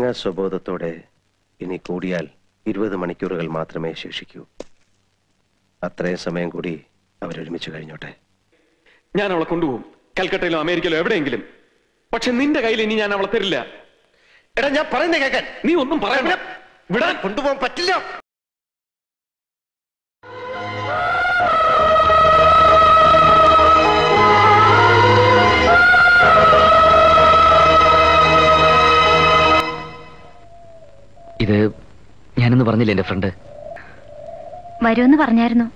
തേങ്ങാ സ്വബോധത്തോടെ ഇനി കൂടിയാൽ ഇരുപത് മണിക്കൂറുകൾ മാത്രമേ ശേഷിക്കൂ അത്രയും സമയം കൂടി അവരൊരുമിച്ച് കഴിഞ്ഞോട്ടെ ഞാൻ അവളെ കൊണ്ടുപോകും കൽക്കട്ടയിലോ അമേരിക്കയിലോ എവിടെയെങ്കിലും പക്ഷെ നിന്റെ കയ്യിൽ ഇനി ഞാൻ അവളെ തരില്ല എടാ ഞാൻ പറയുന്നേ കേൾക്കാൻ നീ ഒന്നും പറയണ്ട വിടാൻ കൊണ്ടുപോകാൻ പറ്റില്ല ഇത് ഞാനൊന്ന് പറഞ്ഞില്ലേ എന്റെ ഫ്രണ്ട് വരുമെന്ന് പറഞ്ഞായിരുന്നു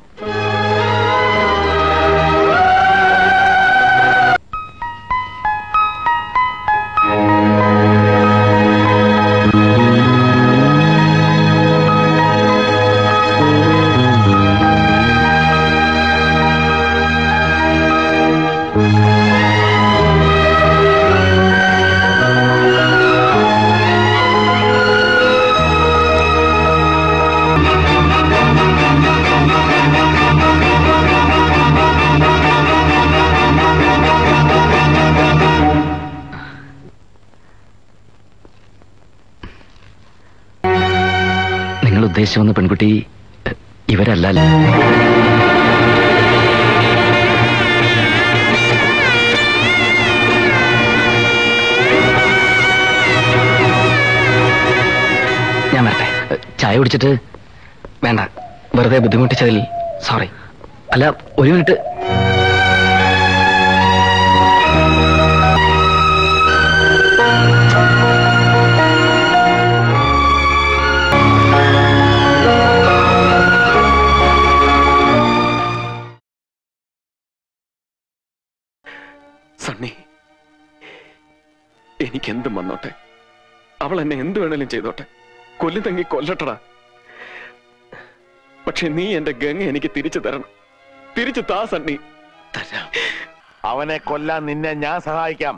നിങ്ങൾ ഉദ്ദേശിച്ചു വന്ന പെൺകുട്ടി എ, ഇവരല്ലല്ലോ ഞാൻ വരട്ടെ എ, ചായ കുടിച്ചിട്ട് വേണ്ട വെറുതെ ബുദ്ധിമുട്ടിച്ചതിൽ സോറി അല്ല ഒരു മിനിറ്റ് സണ്ണി എനിക്ക് എന്തും വന്നോട്ടെ അവൾ എന്നെ എന്ത് വേണേലും ചെയ്തോട്ടെ കൊല്ലു തങ്ങി കൊല്ലട്ടടാ പക്ഷെ നീ എന്റെ ഗംഗ എനിക്ക് തിരിച്ചു തരണം തിരിച്ചു താ സണ്ണി തരാം അവനെ കൊല്ലാൻ നിന്നെ ഞാൻ സഹായിക്കാം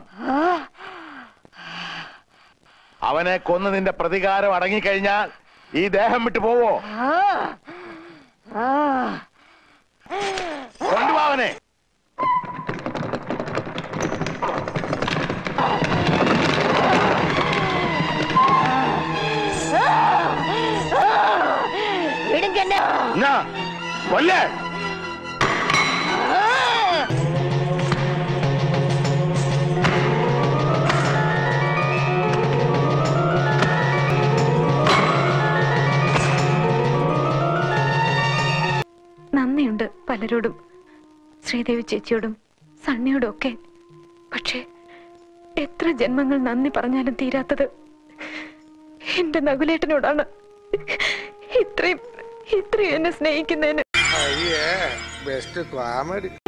അവനെ കൊന്ന് നിന്റെ പ്രതികാരം അടങ്ങിക്കഴിഞ്ഞാൽ ഈ ദേഹം വിട്ടു പോവോ കൊണ്ടുപോ അവനെ എന്നാ, കൊല്ലേ നന്ദിയുണ്ട് പലരോടും ശ്രീദേവി ചേച്ചിയോടും സണ്ണിയോടും ഒക്കെ പക്ഷേ എത്ര ജന്മങ്ങൾ നന്ദി പറഞ്ഞാലും തീരാത്തത് എന്റെ നകുലേട്ടനോടാണ് ഇത്രയും ഇത്രയും എന്നെ സ്നേഹിക്കുന്നതിന് അയ്യേ ബെസ്റ്റ് കോമഡി